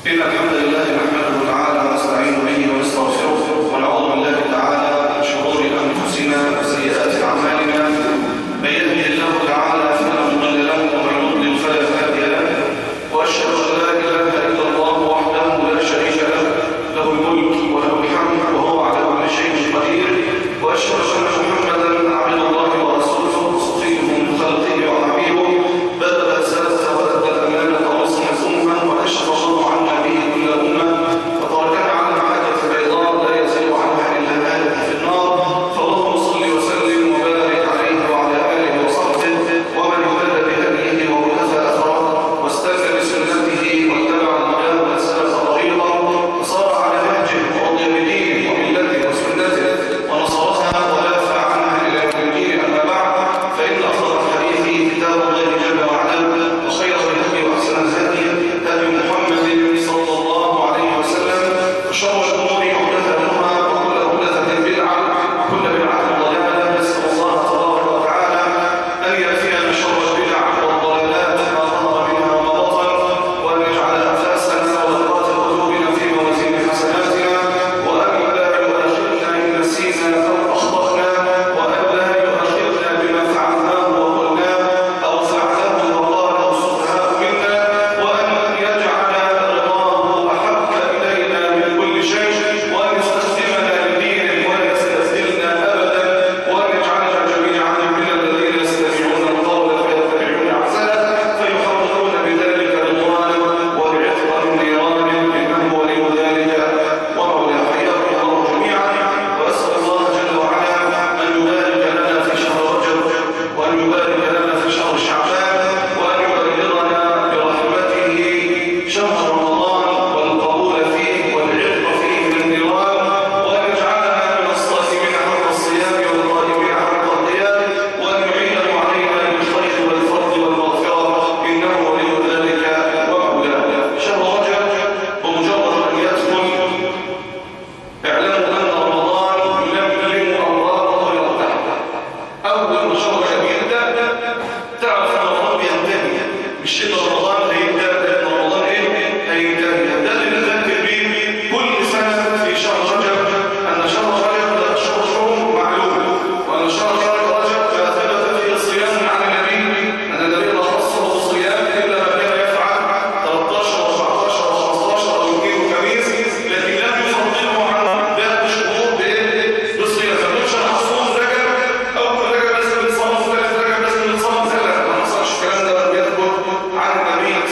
إن الحمد لله نحمده تعالى ونستعين به ونستغفره ونعوذ بالله تعالى من شرور أنفسنا وسيئات أعمالنا من يهده الله تعالى فلا مضل له ومن يضلل فلا هادي له وأشهد أن لا إله إلا الله وحده لا شريك له له الملك وله الحمد وهو على كل شيء قدير وأشهد أن محمدا عبد الله ورسوله صفيه من خلقه وحبيبه بلغ الرسالة وأدى الأمانة ونصح الأمة وكشف الله عنا به كل أمة وتركنا على المحجة البيضاء لا يزيغ عنها إلا هالك في النار فاللهم صل وسلم وبارك عليه وعلى آله وصحبه ومن اهتدى بهديه ومكتفى أثره واستنى بسنته واتبع الهداه وأسلك طريقه وصار على نهجه ورضي بدينه وملته وسنته ونصرها ودافع عنها إلى يوم الدين أما بعد فإن أفضل الحديث كتاب الله جل وعلا وخير الهدي وأحسن الهدي هدي محمد صلى الله عليه وسلم وشر الأمور محدثاتها وكل محدثة بدعة وكل بدعة ضلالة نسأل الله تبارك وتعالى أن يكفينا شر البدع والضلالات ما ظهر منها وما بطن وأن يجعل أنفاسنا وذرات قلوبنا في موازين حسناتنا وأن لا يؤاخذنا إن نسينا أو أخطأنا وأن لا يؤاخذنا بما فعلناه وقلناه أو فعله وقاله السفهاء منا وأن يجعل رضاه أحب إلينا من كل شيء وأن يستخدمنا لدينه وأن يستبدلنا أبدا وأن يجعلنا جميعا من الذين يستمعون القول فيتبعون أحسنه فيحررون بذلك رضوانا وبعتق من نيران إنه ولي ذلك ومولاه حياكم الله جميعا وأسأل الله جل وعلا أن يبارك لنا في شهر رجب وأن يبارك لنا في شهر شعبان وأن يبلغنا برحمته شهر رمضان والقبول فيه والعتق فيه من النيران وأن يجعلنا من الصائمين حق الصيام والقائمين حق القيام وأن يعينه علينا بالخير والفضل والمغفرة إنه ولي ذلك ومولاه شهر رجب بمجرد أن يدخل اعلموا أن رمضان يلملم أمراضه ويرتاح أول ما شهر يبدأ تعرف أن رمضان بينتهي مش إن رمضان هيبدأ لأن رمضان إيه هينتهي ده اللي نذكر بيه كل سنة في شهر رجب أن شهر رجب ده شهر شهور معلوم وأن شهر رجب ما ثبت فيه الصيام عن النبي أن النبي لا خصه بالصيام إلا ما كان يفعل 13 و14 و15 أو يجيب خميس لكن لم يفضله عن باقي الشهور بإيه؟ بالصيام فمش أنا هصوم رجب أول رجب لازم نصوم ثلاث رجب لازم نصوم ثلاث ما حصلش الكلام ده لم يثبت عن النبي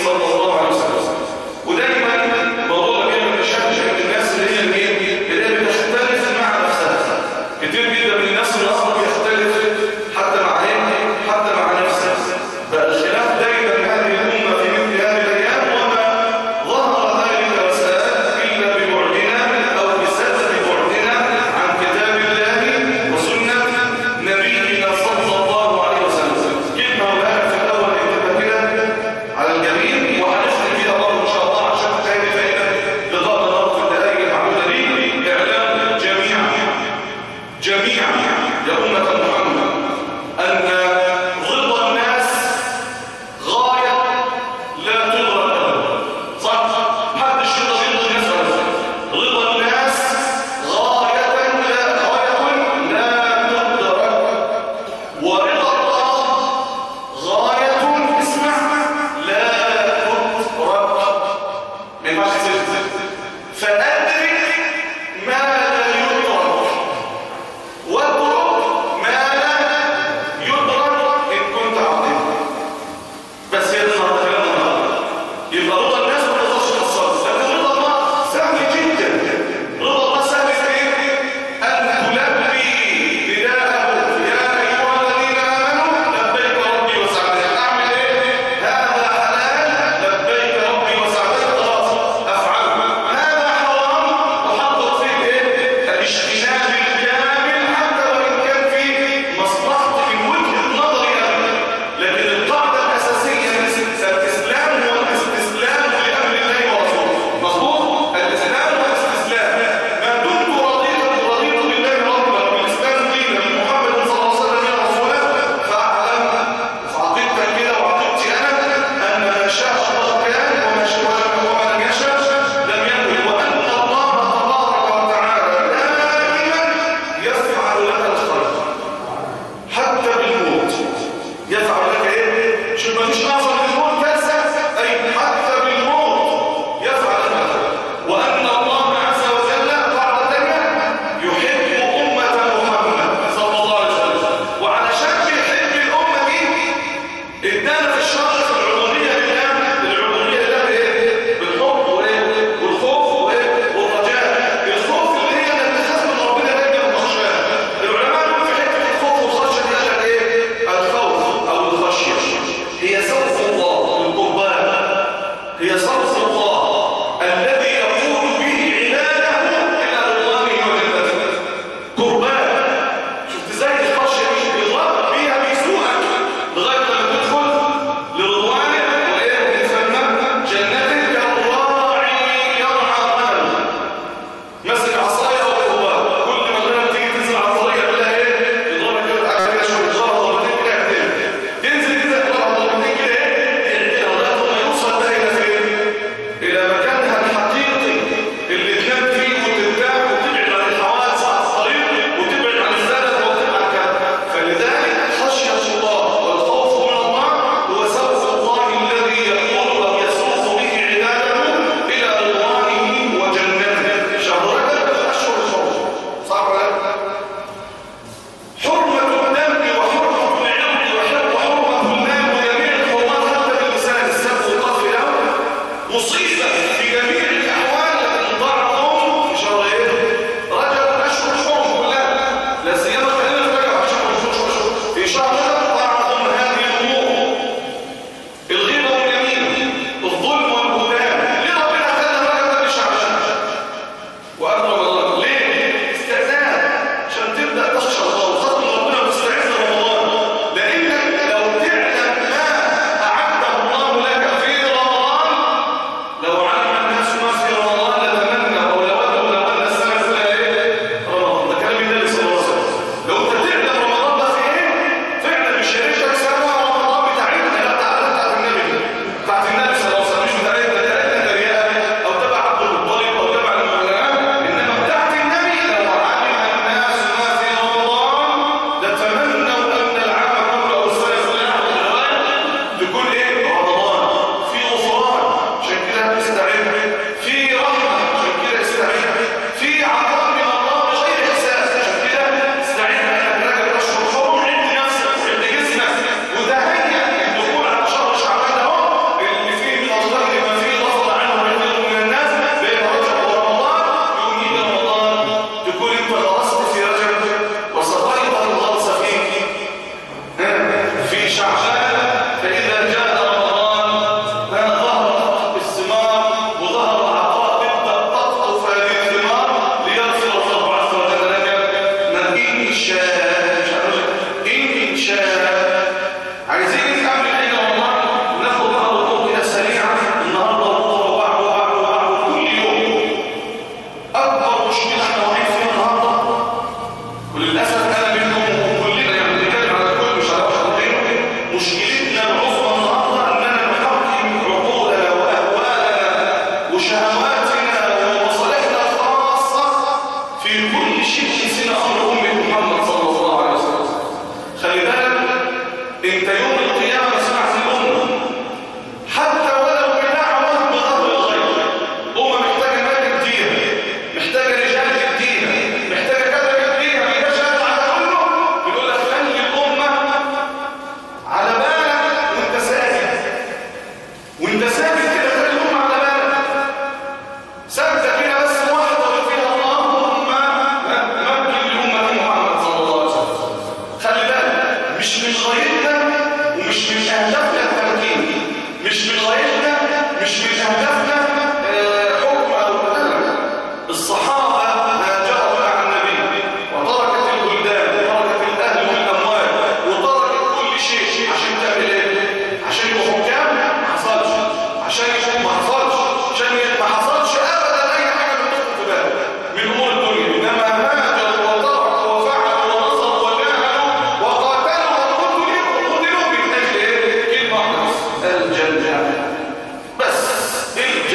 الجنة بس الجنة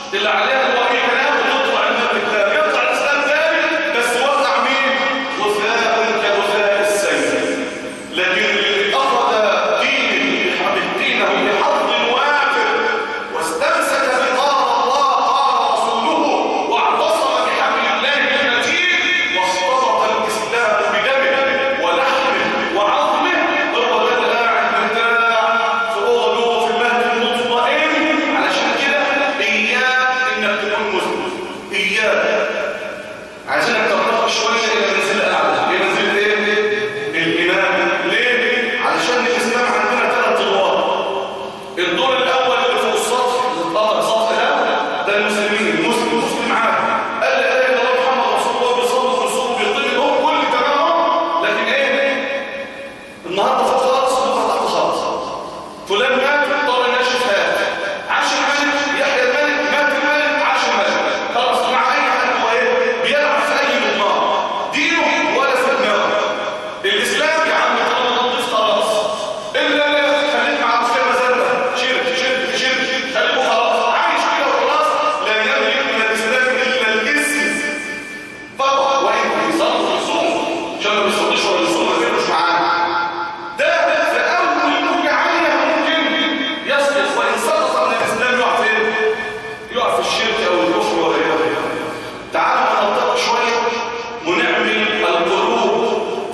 اللي عليها هو اي كلام ويطلع عندنا الكتاب يطلع الاسلام ثاني بس وقع مين غثاء كغثاء السيل لكن اللي اخذ دين دينه بحظ وافر واستمسك بقال الله قال رسوله واعتصم بحبل الله المتين واختلط الاسلام بدمه ولحمه وعظمه هو ده اللي قاعد مرتاح في اوضه في المهد المطمئن علشان كده اياك انك تكون مسلم اياك عايزينك تقرأ شوية إلى منزل أعلى إلى منزل إيه؟ الإمام ليه؟ علشان الإسلام عندنا ثلاث أدوار الدور الأول اللي فوق السطح الطبق سطح ده ده المسلمين المسلم المسلم عادي قال لا إله إلا الله محمد رسول الله بيصلوا وبيصوموا وبيطيعوا هم كل تمامهم لكن إيه؟ النهارده فوق خالص بكره تحت خالص فلان مات طار الناشف هات عاش الملك يحيى الملك مات الملك عاش الملك خلاص مع اي حد هو ايه بيلعب في اي مضمار دينه ولا في دماغه الاسلام يا عم طالما نضيف خلاص الا لا خليك مع مسلمه زرقاء شرك شرك شرك خليكوا خلاص عايش كده وخلاص لا يملك من الاسلام الا الاسم فقط وان بيصلي ويصوم عشان ما بيصليش ولا يصوم ما بيعملوش معاه ده في أول موجة عالية ممكن يسقط وإن سقط من الإسلام يقع فين؟ يقع في الشرك أو الكفر والعياذ بالله. تعالوا ننطق شوية ونعمل القلوب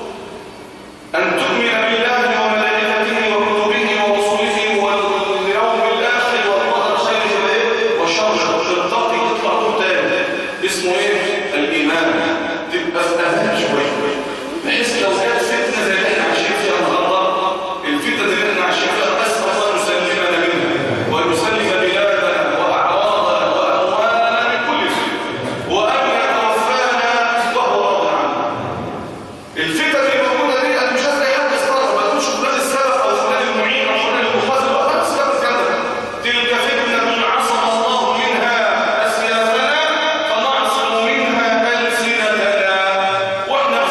أن تؤمن بالله وملائكته وكتبه ورسله واليوم الآخر والقدر خيره وإيه؟ وشره ترتقي تطلع دور تاني اسمه إيه؟ الإيمان تبقى في أمان شوية بحيث لو كانت فتنة زي اللي احنا عايشين فيها النهارده الفتنة اللي احنا عايشين فيها أسأل الله يسلمنا منها ويسلم بلادنا وأعراضنا وأموالنا من كل شيء وأن يتوفانا وهو راض عنا الفتن اللي موجودة دي أنا مش عايز أي حد يستغرب ما تقولش فلان السبب أو فلان المعين أو فلان المخاذل أو فلان السبب كذا تلك فتنة عصم الله منها أسيافنا فنعصم منها ألسنتنا وإحنا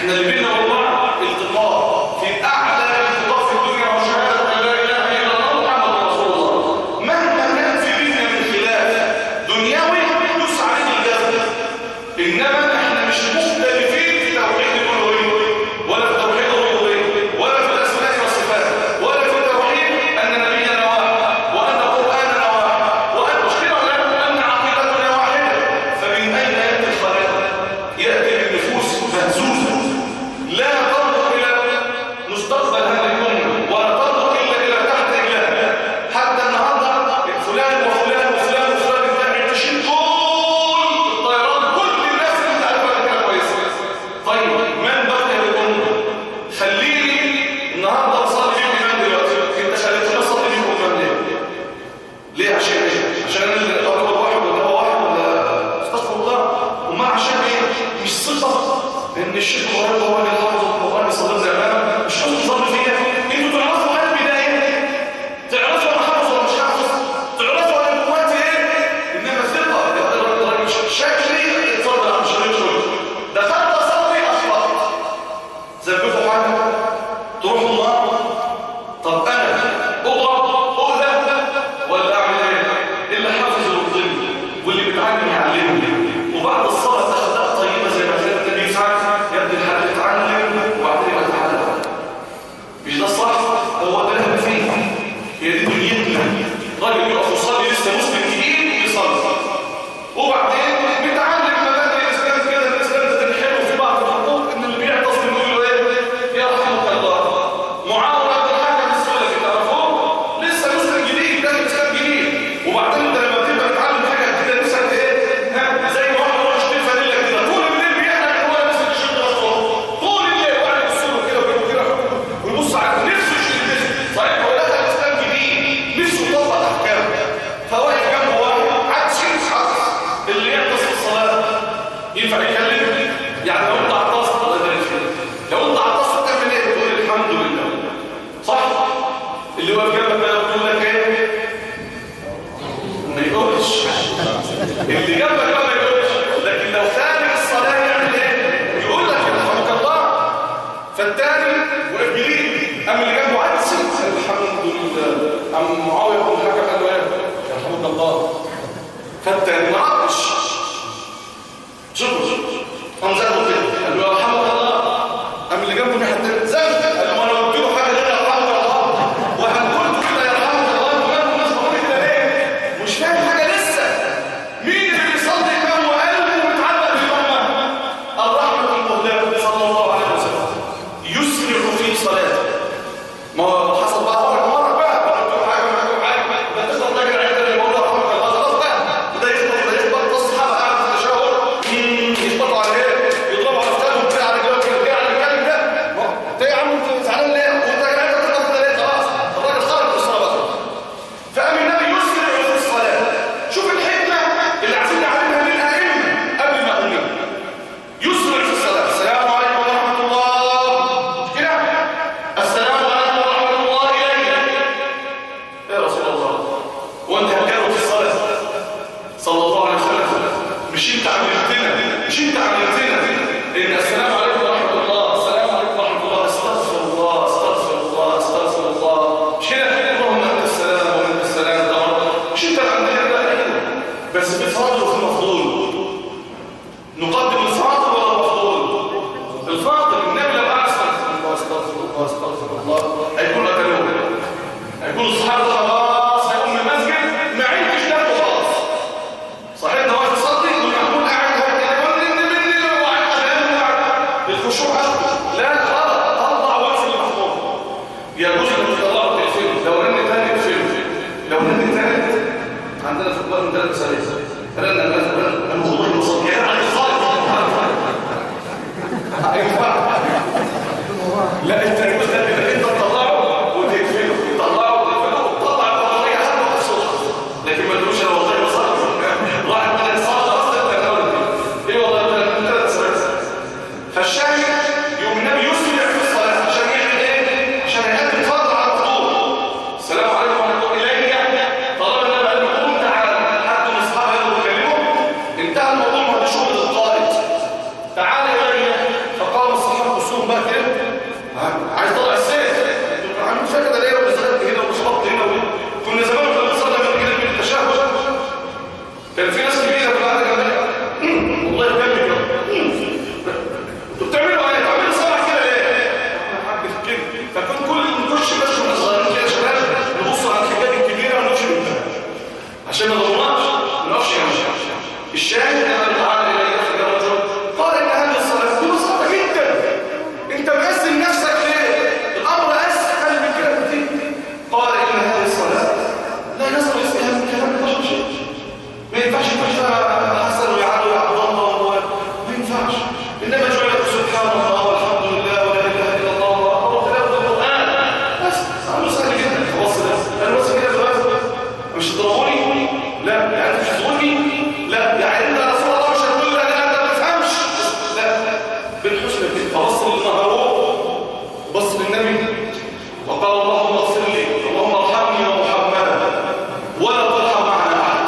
احنا اللي بينا وبعض التقاء في اعلى التقاء في الدنيا وشهاده ان لا اله الا الله محمد رسول الله مهما كان في بيننا من خلاف دنيوي يدوس عليه الجزم انما احنا مش مختلفين في توحيد الالوهيه ولا في توحيد الربوبيه ولا في الاسماء والصفات ولا في التوحيد ان نبينا واحد وان قراننا واحد وان مشكله ولا ان عقيدتنا واحده فمن اين ياتي الخلاف ياتي بالنفوس مهزوزه لا تنظر الى مستقبل هذه الامه ولا تنظر الا الى تحت رجلها حتى النهارده فلان وفلان وفلان وفلان انت تشيل كل الطيران كل الناس اللي انت عارفها كده كويسه طيب من بقي للامه خليني النهارده اصلي بيكم امام دلوقتي انت خليتني اصلي بيكم امام ليه؟ ليه عشان ايه؟ عشان انا اللي اكبر واحد ولا هو واحد ولا استغفر الله وما عشان ايه؟ مش صفه ان الشيخ قريب هو اللي حافظ القران يصلي زي ما مش حافظ يصلي فيها انتوا تعرفوا قلبي ده ايه؟ تعرفوا انا حافظ ولا مش حافظ؟ تعرفوا انا قوتي ايه؟ انما ثقه الراجل شكلي اتفضل على شريط شويه دخلت اصلي اخطات ذنبكم حاجه تروحوا الله طب انا اضرب اؤذى ولا اعمل ايه اللي حافظ يرضيني واللي بيتعلم يعلمني وبعد الصلاه اخلاق طيبه زي ما كان النبي يفعل يا ابن الحلال اتعلم وبعدين يبقى تتعلم مش ده الصح هو ده اللي احنا فيه هي دي دنيتنا راجل يقف يصلي لسه مسلم جديد يصلي وبعدين بيتعلم مبادئ الاسلام كده الاسلام ده بيحبه في بعض الحقوق ان اللي بيعتصم يقول له ايه يا رحمك الله معاويه بن الحكم السلفي تعرفوه لسه مسلم جديد ده اسلام جديد وبعدين انت لما بتبقى تتعلم حاجه كده نفسك ايه ها زي ما واحد هو يشتري فانيلا كده طول الليل بيحلم هو نفسه يشد راسه طول الليل واحد يبص له كده وكده كده ويبص على نفسه يشيل نفسه صحيح هو دخل اسلام جديد نفسه يطبق الاحكام فواقف جنبه واحد عكس عكس اللي يعطس في الصلاه ينفع يتكلم يعني لو انت عطست الله يبارك فيك لو انت عطست تعمل ايه تقول الحمد لله صح اللي واقف جنبك بقى يقول لك ايه ما يقولش اللي جنبك بقى ما يقولش لكن لو خارج الصلاه يعمل ايه يقول لك يرحمك الله فالتاني واقف جديد اما اللي جنبه عكس الحمد لله ام معاويه بن الحكم قال له ايه يرحمك الله فالتاني ما عطش شوفوا قام زقه كده قال له يرحمك الله قام اللي جنبه ناحيه التاني زقه قال له ما انا قلت له حاجه غير يرحمك الله وهل قلت كده يرحمك الله وما الناس بتقول كده ليه مش فاهم حاجه لسه مين اللي بيصلي امام وقلبه متعلق بالامه الرحمه المهداه صلى الله عليه وسلم يسرع في صلاته ما هو حصل بقى اول مره بقى قلت له حاجه ما حاجه ده تقدر تجري على ده اللي بقول رحمك الله خلاص بقى وده يخبط وده يخبط الصحابه قاعد في التشاور يخبطوا على ايه يضربوا على فتاتهم كده على جواب كده كده على الكلام ده ما هو انت يا عم انت زعلان ليه وانت قاعد تضرب كده ليه خلاص الراجل خرج من الصلاه بقى فقام النبي يسرع في الصلاه شوف الحكمه اللي عايزين نعلمها للائمه قبل ما اقول يسرع في الصلاه السلام عليكم ورحمه الله مش كده السلام عليكم ورحمه الله اليك يا رسول الله وانت هتجاوب في الصلاه صلى الله عليه وسلم مش انت علمتنا مش انت علمتنا ان السلام عليكم ورحمه الله السلام عليكم ورحمه الله استغفر الله استغفر الله استغفر الله مش كده اللهم انت السلام وانت السلام ده مرة. مش انت اللي عندنا ده بس في فضل وفي مفضول نقدم الفاضل ولا المفضول الفاضل النبي لما قال استغفر الله استغفر الله استغفر الله هيكون اكلوه هيكون الصحابه خلاص هيقوم من المسجد ما عندش ده خلاص صاحبنا واقف يصلي والمحمول قاعد هو كده من من وقاعد قدام الخشوع اخده لا غلط طلع وقف المحمول يجوز انك تطلعه تقفله لو رن تاني تقفله لو رن تاني عندنا في القرآن من ثلاث مسائل رن رن انا والله بصلي يا علي صالح ينفع لا انت يجوز انك انت تطلعه وتقفله تطلعه وتقفله تطلع البطاريه حتى ما تصلح لكن ما تقولش انا والله بصلي واحد من الصلاه اصلا انت الاول ايه والله من ثلاث مسائل فالشاهد يوم النبي يسرع في الصلاه عشان يعمل ايه عشان يقدم فضل على الحضور السلام عليكم ورحمه الله الي طالما النبي قال له قوم تعالى حد من اصحابه يقدروا يكلمه انتهى الموضوع ما هو شغل القائد تعالى الي فقام الصحابه نفسهم بقى كده ها، عايز طلع السيف عامل فيها كده ليه وبزغلت هنا وشربت هنا وهنا كنا زمان كنا بنصلي من كده من التشهد كان في ناس كبيره في القعده جنبنا مم، والله يهتم كده انتوا بتعملوا ايه؟ بتعملوا صلاة كده ليه؟ احنا حد كده فكان كل نخش بس واحنا صغيرين كده شباب نبص على الحاجات الكبيره ونمشي قدام عشان ما نضمنش ما نقفش يمشي الشاهد ان تعالى الى يخرج الرجل قال ان هذه الصلاه دي بسيطه جدا انت مقسم نفسك ليه؟ الامر اسهل من كده بكتير قال ان هذه الصلاه لا يصل فيها من كلام البشر شيء ما ينفعش ينفعش حسن ويعلو ويعبد الله و- ما ينفعش انما شويه سبحان الله والحمد لله ولا اله الا الله والله اكبر تلاوه القران بس امر سهل جدا خلاص ده انا بس كده دلوقتي مش تضربوني لا يعني مش تضربوني لا يعني انت يا رسول الله مش هتقول لي انا انت ما تفهمش لا بالحسنى كده فبص للمهروب بص للنبي وقال اللهم اغفر لي اللهم ارحمني ومحمدا ولا ترحم معنا احد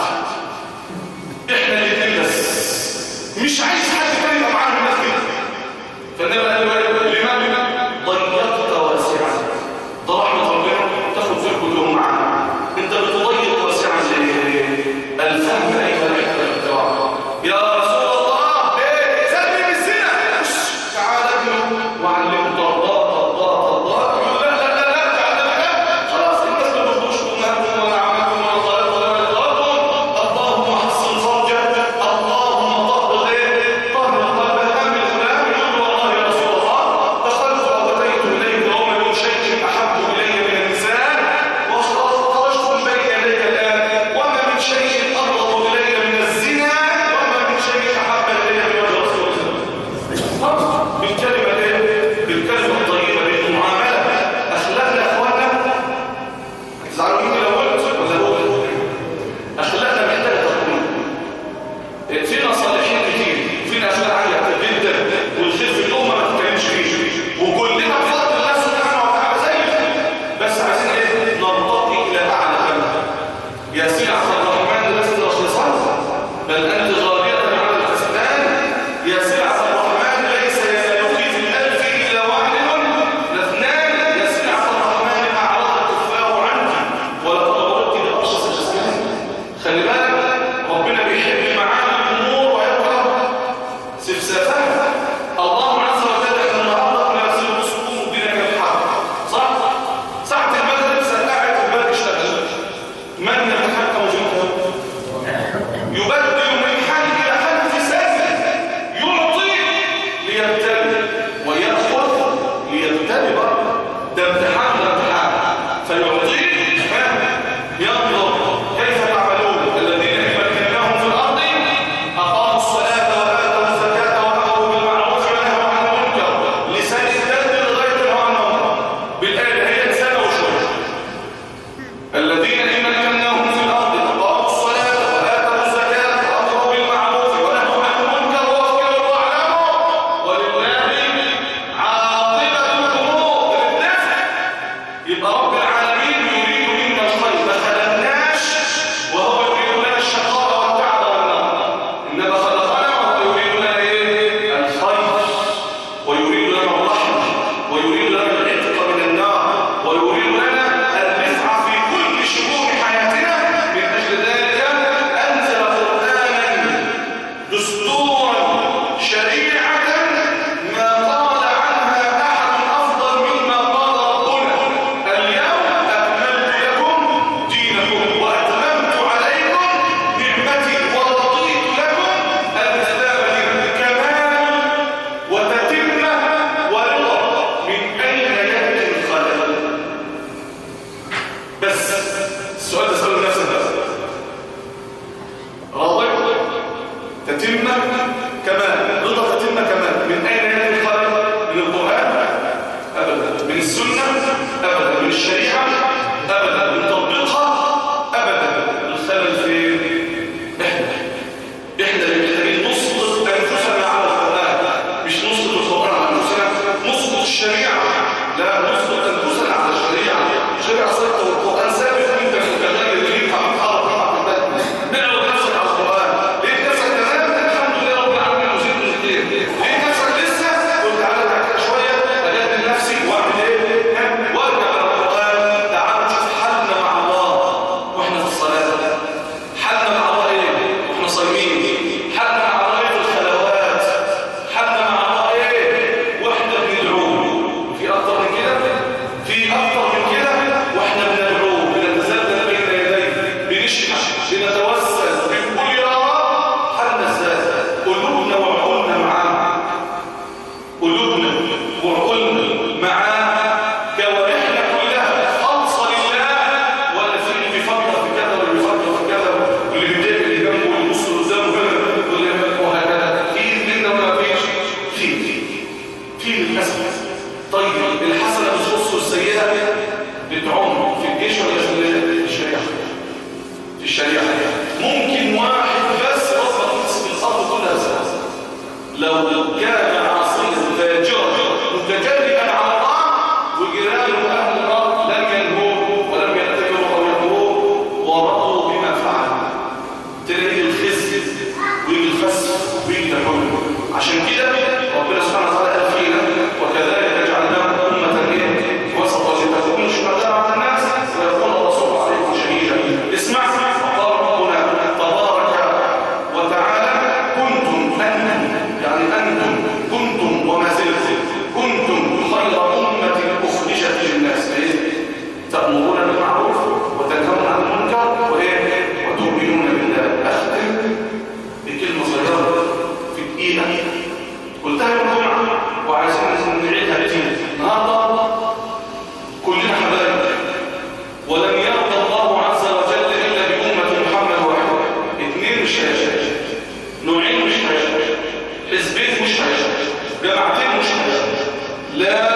احنا الاثنين بس مش عايز حد تاني يبقى معانا الناس كده فالنبي قال له ايه لمن ضيقت واسعا ده رحمه ربنا تاخد فيه كلهم معانا انت بتضيق واسعا ليه الفهم ايها الاحبه الكرام يا رسول الله ايه سلم الزنا مش تعال ابنه وعلمه طرطاء طرطاء طرطاء يقول لا لا لا لا تعال لا خلاص الناس ما بتخش امهاتهم ولا عماتهم ولا طالبهم ولا طالبهم اللهم حسن فرجه اللهم طهر ايه طهر قلب هام الغلام يقول والله يا رسول الله دخلت واتيت اليك وما من شيء احب الي من النساء وخرجت من بين يديك الان وما من شيء ابغض الي من الزنا وما من شيء احب الي من وجه رسول الله بالكلمه ايه بالكلمه الطيبه بالمعامله اخلاقنا يا اخوانا تزعلوا مني لو قلت ولا بقول اخلاقنا محتاجه تقويم فينا صالحين كتير فينا اخلاق عاليه جدا والخير في الامه ما تتكلمش فيه وكلنا بفضل الله سبحانه وتعالى زي بس عايزين ايه نرتقي الى اعلى كلمه يا سيدي عبد الرحمن لست رخيصا بل انت غاليه على الكسبان يا سيدي عبد الرحمن ليس يلقي في الالف الا واحد لا اثنان يا سيدي عبد الرحمن اعرض الكفار عنك ولقد ضربت لابشص الجسمان خلي بالك ربنا بيحب معاني الامور ويكره سفسافها الله عز وجل احنا النهارده كنا نفسنا بصكم الدنيا كانت حرب صح؟ ساعة المغرب ساعة في البلد اشتغل من يتحكم في الكون؟ يبدل من حال الى حال في سنه يعطي ليبتلي ويأخذ ليبتلي برضه ده امتحان ده امتحان فيعطيك ينظر كيف تعملون الذين إن مكناهم في الأرض أقاموا الصلاة وآتوا الزكاة وأمروا بالمعروف ونهوا عن المنكر لسان الدم لغاية الهوى بالآية هي إنسانة وشوية الذين إن مكناهم في الأرض أقاموا الصلاة وآتوا الزكاة وأمروا بالمعروف ونهوا عن المنكر واذكروا واعلموا ولله عاقبة الأمور النفع يبقى رب العالمين يريد منا الخير ما خلقناش وهو يريد لنا الشقاء والتعب والنار إنما خلقنا وهو يريد لنا إيه؟ الخير ويريد لنا الرحمة ويريد لنا العتق من النار ويريد لنا الرفعة في كل شؤون حياتنا من أجل ذلك أنزل قرآنا دستورا شريعة ما قال عنها أحد أفضل مما قال ربنا اليوم أكملت لكم دينكم وأتممت عليكم نعمتي ورضيت لكم الإسلام دينا كمال وتتمة ورضا من أين يأتي الخلل بس السؤال ده سأله نفسه بس راضي تتمة كمال رضا تتمة كمال من أين يأتي الخلل من القرآن أبدا من السنة أبدا من الشريعة أبدا من تطبيقها أبدا الخلل في إحنا إحنا اللي محتاجين نسقط أنفسنا على القرآن مش نسقط القرآن على أنفسنا نسقط الشريعة لا نسقط أنفسنا على الشريعة الشريعة ثابتة والقرآن ثابت أنت متغير ليه هتتحرك نعرض نفسك على القرآن لقيت نفسك تمام الحمد لله رب العالمين وزيد وزيد لقيت نفسك لسه قلت تعالى بعد كده شوية قلوبنا وعقولنا معاه جوارحنا كلها خالصه لله ولا في اللي بيفكر في كذا واللي بيفكر في كذا واللي بيتضايق اللي جنبه واللي يبص قدامه كده واللي وهكذا في كده ولا فيش في في للاسف طيب الحسنه بتخص والسيئه بتعم في الجيش ولا في الشريعه في الشريعه ممكن واحد بس ربط نصف الارض كلها سوا لو كان عاصيا فاجرا متجرئا على الله وجيرانه اهل الارض لم ينهوه ولم يعتبروا او ينهوه ورضوا بما فعل تلاقي الخزي ويجي الخسف ويجي الحلم عشان كده ربنا سبحانه وتعالى قال فينا وكذلك جعلناكم امه ايه وسطا لتكونوا شهداء على الناس ويكون الرسول عليكم شهيدا اسمع قال ربنا تبارك وتعالى كنتم انتم يعني انتم كنتم وما زلتم كنتم خير امه اخرجت للناس ايه تامرون بالمعروف وتنهون عن المنكر وايه وتؤمنون بالله اختم بكلمه صغيره في دقيقه قلتها يوم الجمعه وعايزين نعيدها كتير النهارده كلنا حبايب ولن يرضى الله عز وجل الا بامه محمد واحد اثنين مش هيشاش نوعين مش هيشاش حزبين مش هيشاش جماعتين مش هيشاش لا